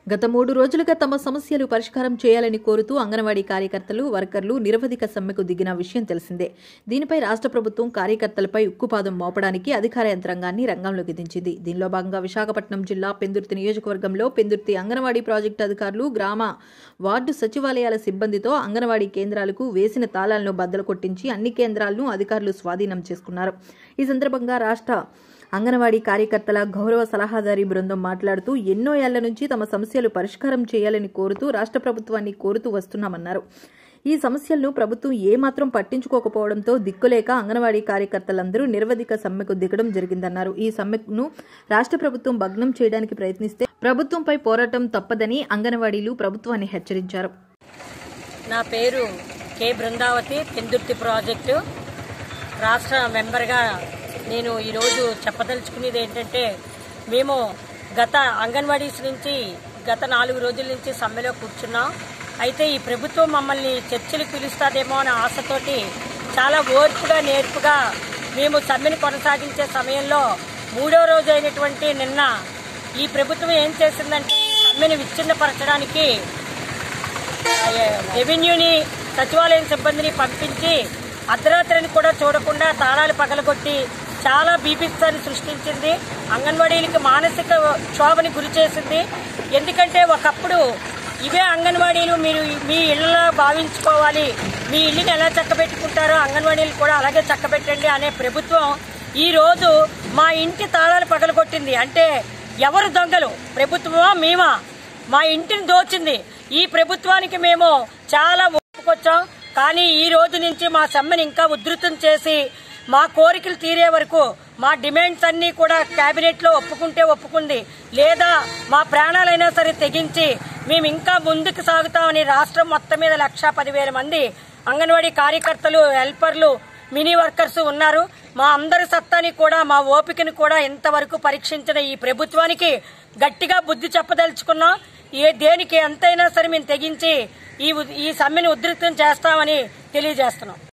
గత మూడు రోజులుగా తమ సమస్యలు పరిష్కారం చేయాలని కోరుతూ అంగన్వాడీ కార్యకర్తలు వర్కర్లు నిరవధిక సమ్మెకు దిగిన విషయం తెలిసిందే దీనిపై రాష్ట్ర ప్రభుత్వం కార్యకర్తలపై ఉక్కుపాదం మోపడానికి అధికార యంత్రాంగాన్ని రంగంలోకి దించింది దీనిలో భాగంగా విశాఖపట్నం జిల్లా పెందుర్తి నియోజకవర్గంలో పెందుర్తి అంగన్వాడీ ప్రాజెక్టు అధికారులు గ్రామ వార్డు సచివాలయాల సిబ్బందితో అంగన్వాడీ కేంద్రాలకు వేసిన తాళాలను బద్దలు కొట్టించి అన్ని కేంద్రాలను అధికారులు స్వాధీనం చేసుకున్నారు ఈ సందర్భంగా రాష్ట్ర అంగన్వాడీ కార్యకర్తల గౌరవ సలహాదారి బృందం మాట్లాడుతూ ఎన్నో ఏళ్ల నుంచి తమ సమస్యలు పరిష్కారం చేయాలని కోరుతూ రాష్ట్ర ప్రభుత్వాన్ని కోరుతూ వస్తున్నామన్నారు ఈ సమస్యలను ప్రభుత్వం ఏమాత్రం పట్టించుకోకపోవడంతో దిక్కులేక అంగన్వాడీ కార్యకర్తలందరూ నిరవధిక సమ్మెకు దిగడం జరిగిందన్నారు ఈ సమ్మెను రాష్ట్ర ప్రభుత్వం భగ్నం చేయడానికి ప్రయత్నిస్తే ప్రభుత్వంపై పోరాటం తప్పదని అంగన్వాడీలు ప్రభుత్వాన్ని హెచ్చరించారు నా పేరు కె బృందావతి పెందుర్తి ప్రాజెక్టు రాష్ట్ర మెంబర్గా నేను ఈరోజు చెప్పదలుచుకునేది ఏంటంటే మేము గత అంగన్వాడీస్ నుంచి గత నాలుగు రోజుల నుంచి సమ్మెలో కూర్చున్నాం అయితే ఈ ప్రభుత్వం మమ్మల్ని చర్చలు పిలుస్తాదేమో అనే ఆశతోటి చాలా ఓర్పుగా నేర్పుగా మేము సమ్మెను కొనసాగించే సమయంలో మూడో రోజు అయినటువంటి నిన్న ఈ ప్రభుత్వం ఏం చేసిందంటే ఈ సమ్మెను విచ్ఛిన్నపరచడానికి రెవెన్యూని సచివాలయం సిబ్బందిని పంపించి అర్ధరాత్రిని కూడా చూడకుండా తాళాలు పగలగొట్టి చాలా బీభత్సాన్ని సృష్టించింది అంగన్వాడీలకి మానసిక క్షోభని గురి చేసింది ఎందుకంటే ఒకప్పుడు ఇవే అంగన్వాడీలు మీరు మీ ఇళ్లలో భావించుకోవాలి మీ ఇల్లుని ఎలా చక్కబెట్టుకుంటారో అంగన్వాడీలు కూడా అలాగే చక్కబెట్టండి అనే ప్రభుత్వం ఈ రోజు మా ఇంటి తాళాలు పగలగొట్టింది అంటే ఎవరు దొంగలు ప్రభుత్వమా మేమా మా ఇంటిని దోచింది ఈ ప్రభుత్వానికి మేము చాలా ఒప్పుకొచ్చాం కానీ ఈ రోజు నుంచి మా సమ్మెను ఇంకా ఉధృతం చేసి మా కోరికలు తీరే వరకు మా డిమాండ్స్ అన్ని కూడా కేబినెట్ లో ఒప్పుకుంటే ఒప్పుకుంది లేదా మా ప్రాణాలైనా సరే తెగించి మేము ఇంకా ముందుకు సాగుతామని రాష్ట్రం మొత్తం మీద లక్షా పదివేల మంది అంగన్వాడీ కార్యకర్తలు హెల్పర్లు మినీ వర్కర్స్ ఉన్నారు మా అందరి సత్తాని కూడా మా ఓపికని కూడా ఇంతవరకు పరీక్షించిన ఈ ప్రభుత్వానికి గట్టిగా బుద్ధి చెప్పదలుచుకున్నాం ఏ దేనికి ఎంతైనా సరే మేము తెగించి ఈ ఉ- ఈ సమ్మెను ఉధృతం చేస్తామని తెలియజేస్తున్నాం